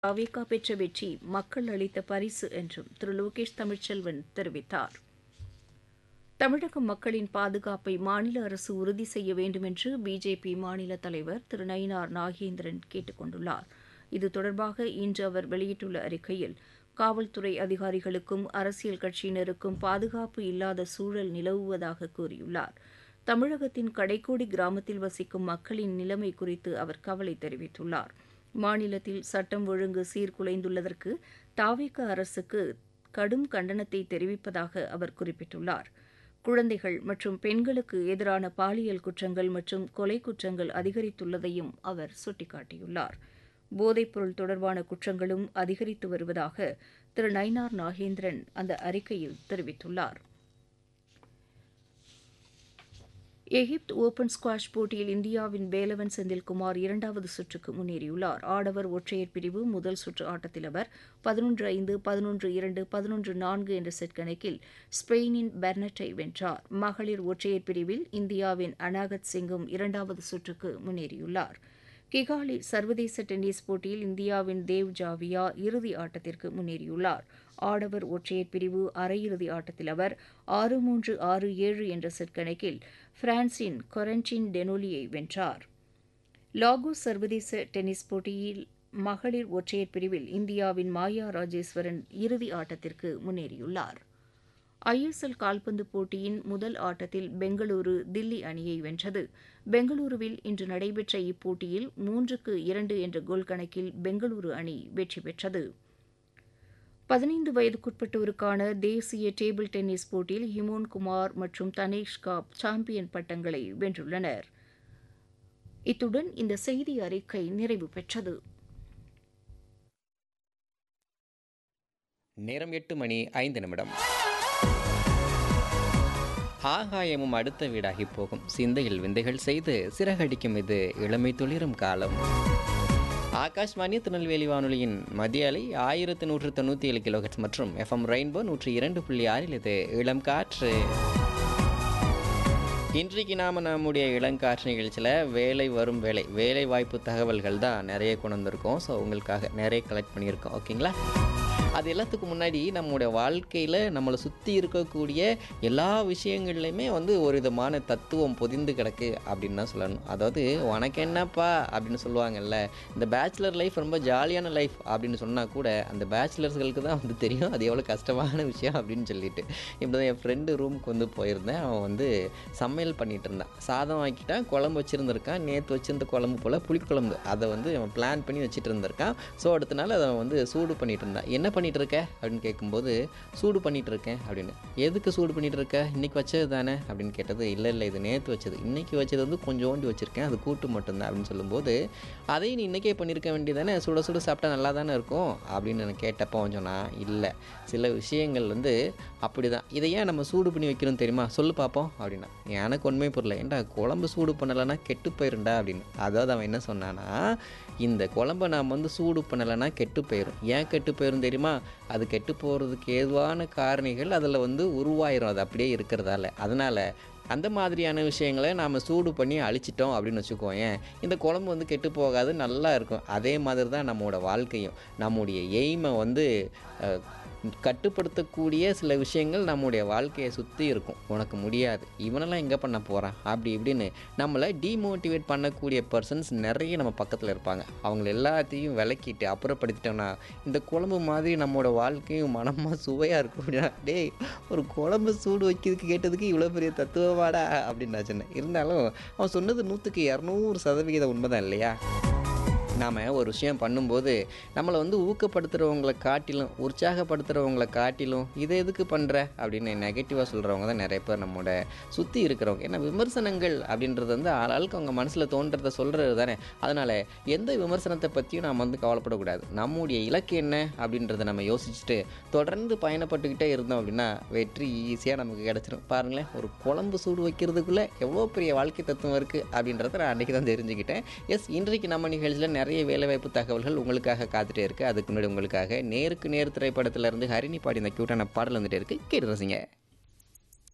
அவேகா பெற்ற வெற்றி மக்கள் அளித்த பரிசு என்றும் திரு லோகேஷ் தமிழ்ச்செல்வன் தெரிவித்தார் தமிழக மக்களின் பாதுகாப்பை மாநில அரசு உறுதி செய்ய வேண்டும் என்று பிஜேபி மாநில தலைவர் திரு நயினார் நாகேந்திரன் கேட்டுக் கொண்டுள்ளார் இது தொடர்பாக இன்று அவர் வெளியிட்டுள்ள அறிக்கையில் காவல்துறை அதிகாரிகளுக்கும் அரசியல் கட்சியினருக்கும் பாதுகாப்பு இல்லாத சூழல் நிலவுவதாக கூறியுள்ளார் தமிழகத்தின் கடைக்கோடி கிராமத்தில் வசிக்கும் மக்களின் நிலைமை குறித்து அவர் கவலை தெரிவித்துள்ளார் மாநிலத்தில் சட்டம் ஒழுங்கு சீர்குலைந்துள்ளதற்கு தாவேக அரசுக்கு கடும் கண்டனத்தை தெரிவிப்பதாக அவர் குறிப்பிட்டுள்ளார் குழந்தைகள் மற்றும் பெண்களுக்கு எதிரான பாலியல் குற்றங்கள் மற்றும் கொலை குற்றங்கள் அதிகரித்துள்ளதையும் அவர் சுட்டிக்காட்டியுள்ளார் போதைப்பொருள் தொடர்பான குற்றங்களும் அதிகரித்து வருவதாக திரு நயினார் நாகேந்திரன் அந்த அறிக்கையில் தெரிவித்துள்ளார் எகிப்து ஓபன் ஸ்குவாஷ் போட்டியில் இந்தியாவின் வேலவன் செந்தில்குமார் இரண்டாவது சுற்றுக்கு முன்னேறியுள்ளார் ஆடவர் ஒற்றையர் பிரிவு முதல் சுற்று ஆட்டத்தில் அவர் பதினொன்று ஐந்து பதினொன்று இரண்டு பதினொன்று நான்கு என்ற செட் கணக்கில் ஸ்பெயினின் பெர்னட்டை வென்றார் மகளிர் ஒற்றையர் பிரிவில் இந்தியாவின் அனாகத் சிங்கும் இரண்டாவது சுற்றுக்கு முன்னேறியுள்ளார் கிகாலி சர்வதேச டென்னிஸ் போட்டியில் இந்தியாவின் தேவ் ஜாவியா இறுதி ஆட்டத்திற்கு முன்னேறியுள்ளார் ஆடவர் ஒற்றையர் பிரிவு அரையிறுதி ஆட்டத்தில் அவர் ஆறு மூன்று ஆறு ஏழு என்ற செட் கணக்கில் பிரான்சின் கொரண்டின் டெனோலியை வென்றார் லாகோஸ் சர்வதேச டென்னிஸ் போட்டியில் மகளிர் ஒற்றையர் பிரிவில் இந்தியாவின் மாயா ராஜேஸ்வரன் இறுதி ஆட்டத்திற்கு முன்னேறியுள்ளார் ஐஎஸ்எல் கால்பந்து போட்டியின் முதல் ஆட்டத்தில் பெங்களூரு தில்லி அணியை வென்றது பெங்களூருவில் இன்று நடைபெற்ற இப்போட்டியில் மூன்றுக்கு இரண்டு என்ற கோல் கணக்கில் பெங்களூரு அணி வெற்றி பெற்றது பதினைந்து வயதுக்குட்பட்டோருக்கான தேசிய டேபிள் டென்னிஸ் போட்டியில் ஹிமோன் குமார் மற்றும் தனேஷ் காப் சாம்பியன் பட்டங்களை வென்றுள்ளனர் இத்துடன் இந்த செய்தி அறிக்கை நிறைவு பெற்றது நேரம் எட்டு மணி ஐந்து நிமிடம் ஆகாயமும் அடுத்த வீடாகி போகும் சிந்தையில் விந்தைகள் செய்து சிறகடிக்கும் இது இளமை துளிரும் காலம் ஆகாஷ்வாணி திருநெல்வேலி வானொலியின் மதிய அலை ஆயிரத்தி நூற்று தொண்ணூற்றி ஏழு கிலோஹெட்ஸ் மற்றும் எஃப்எம் ரெயின்போ நூற்றி இரண்டு புள்ளி ஆறில் இது இளம் காற்று இன்றைக்கு நாம் நம்முடைய இளங்காற்று நிகழ்ச்சியில் வேலை வரும் வேலை வேலை வாய்ப்பு தகவல்கள் தான் நிறைய கொண்டு வந்திருக்கோம் ஸோ உங்களுக்காக நிறைய கலெக்ட் பண்ணியிருக்கோம் ஓகேங்களா அது எல்லாத்துக்கும் முன்னாடி நம்மளுடைய வாழ்க்கையில் நம்மளை சுற்றி இருக்கக்கூடிய எல்லா விஷயங்கள்லையுமே வந்து ஒரு விதமான தத்துவம் பொதிந்து கிடக்கு அப்படின்னு தான் சொல்லணும் அதாவது உனக்கு என்னப்பா அப்படின்னு சொல்லுவாங்கல்ல இந்த பேச்சுலர் லைஃப் ரொம்ப ஜாலியான லைஃப் அப்படின்னு சொன்னால் கூட அந்த பேச்சுலர்ஸ்களுக்கு தான் வந்து தெரியும் அது எவ்வளோ கஷ்டமான விஷயம் அப்படின்னு சொல்லிட்டு இப்படி தான் என் ஃப்ரெண்டு ரூமுக்கு வந்து போயிருந்தேன் அவன் வந்து சமையல் பண்ணிகிட்டு இருந்தான் சாதம் ஆக்கிட்டான் குழம்பு வச்சுருந்துருக்கான் நேற்று வச்சிருந்த குழம்பு போல் புளிக்குழம்பு அதை வந்து அவன் பிளான் பண்ணி வச்சுட்டு இருந்திருக்கான் ஸோ அடுத்த நாள் அதை வந்து சூடு பண்ணிகிட்டு இருந்தான் என்ன பண்ணிகிட்டு இருக்க அப்படின்னு கேட்கும்போது சூடு பண்ணிகிட்டு இருக்கேன் அப்படின்னு எதுக்கு சூடு பண்ணிகிட்டு இருக்க இன்றைக்கி வச்சது தானே அப்படின்னு கேட்டது இல்லை இல்லை இது நேற்று வச்சது இன்றைக்கி வச்சது வந்து கொஞ்சோண்டி வச்சுருக்கேன் அது கூட்டு மட்டும்தான் அப்படின்னு சொல்லும்போது அதையும் நீ இன்றைக்கே பண்ணியிருக்க வேண்டியதானே சுட சுட சாப்பிட்டா நல்லா தானே இருக்கும் அப்படின்னு நான் கேட்டப்போ அவன் சொன்னான் இல்லை சில விஷயங்கள் வந்து அப்படி தான் இதை ஏன் நம்ம சூடு பண்ணி வைக்கிறோம் தெரியுமா சொல்லு பார்ப்போம் அப்படின்னா எனக்கு உண்மை புரியல ஏன்டா குழம்பு சூடு பண்ணலைன்னா கெட்டு போயிருண்டா அப்படின்னு அதாவது அவன் என்ன சொன்னான்னா இந்த குழம்பை நாம் வந்து சூடு பண்ணலைன்னா கெட்டு போயிடும் ஏன் கெட்டு போயிடும் தெரியுமா அது கெட்டு போகிறதுக்கு ஏதுவான காரணிகள் அதில் வந்து உருவாயிரும் அது அப்படியே இருக்கிறதால அதனால் அந்த மாதிரியான விஷயங்களை நாம் சூடு பண்ணி அழிச்சிட்டோம் அப்படின்னு வச்சுக்கோயேன் இந்த குழம்பு வந்து கெட்டு போகாது நல்லா இருக்கும் அதே மாதிரி தான் நம்மளோட வாழ்க்கையும் நம்முடைய எய்மை வந்து கட்டுப்படுத்தக்கூடிய சில விஷயங்கள் நம்முடைய வாழ்க்கையை சுற்றி இருக்கும் உனக்கு முடியாது இவனெல்லாம் எங்கே பண்ண போகிறான் அப்படி இப்படின்னு நம்மளை டீமோட்டிவேட் பண்ணக்கூடிய பர்சன்ஸ் நிறைய நம்ம பக்கத்தில் இருப்பாங்க அவங்கள எல்லாத்தையும் விளக்கிட்டு அப்புறப்படுத்திட்டோம்னா இந்த குழம்பு மாதிரி நம்மளோட வாழ்க்கையும் மனமாக சுவையாக இருக்கும் அப்படின்னா டேய் ஒரு குழம்பு சூடு வைக்கிறதுக்கு கேட்டதுக்கு இவ்வளோ பெரிய தத்துவமாடா அப்படின்னு நான் சொன்னேன் இருந்தாலும் அவன் சொன்னது நூற்றுக்கு இரநூறு சதவிகிதம் உண்மைதான் இல்லையா நாம் ஒரு விஷயம் பண்ணும்போது நம்மளை வந்து ஊக்கப்படுத்துகிறவங்களை காட்டிலும் உற்சாகப்படுத்துகிறவங்களை காட்டிலும் இதை எதுக்கு பண்ணுற அப்படின்னு நெகட்டிவாக சொல்கிறவங்க தான் நிறைய பேர் நம்மளோட சுற்றி இருக்கிறவங்க ஏன்னா விமர்சனங்கள் அப்படின்றது வந்து ஆளாளுக்கு அவங்க மனசில் தோன்றதை சொல்கிறது தானே அதனால் எந்த விமர்சனத்தை பற்றியும் நாம் வந்து கவலைப்படக்கூடாது நம்முடைய இலக்கு என்ன அப்படின்றத நம்ம யோசிச்சுட்டு தொடர்ந்து பயணப்பட்டுக்கிட்டே இருந்தோம் அப்படின்னா வெற்றி ஈஸியாக நமக்கு கிடச்சிரும் பாருங்களேன் ஒரு குழம்பு சூடு வைக்கிறதுக்குள்ளே எவ்வளோ பெரிய வாழ்க்கை தத்துவம் இருக்குது அப்படின்றத நான் அன்றைக்கி தான் தெரிஞ்சுக்கிட்டேன் எஸ் இன்றைக்கு நம்ம நிகழ்ச்சியில் நிறைய வேலைவாய்ப்பு தகவல்கள் உங்களுக்காக காத்துட்டே இருக்குது அதுக்கு முன்னாடி உங்களுக்காக நேருக்கு நேர் திரைப்படத்திலிருந்து ஹரிணி பாடி இந்த க்யூட்டான பாடல் வந்துட்டே இருக்குது கேட்டு ரசிங்க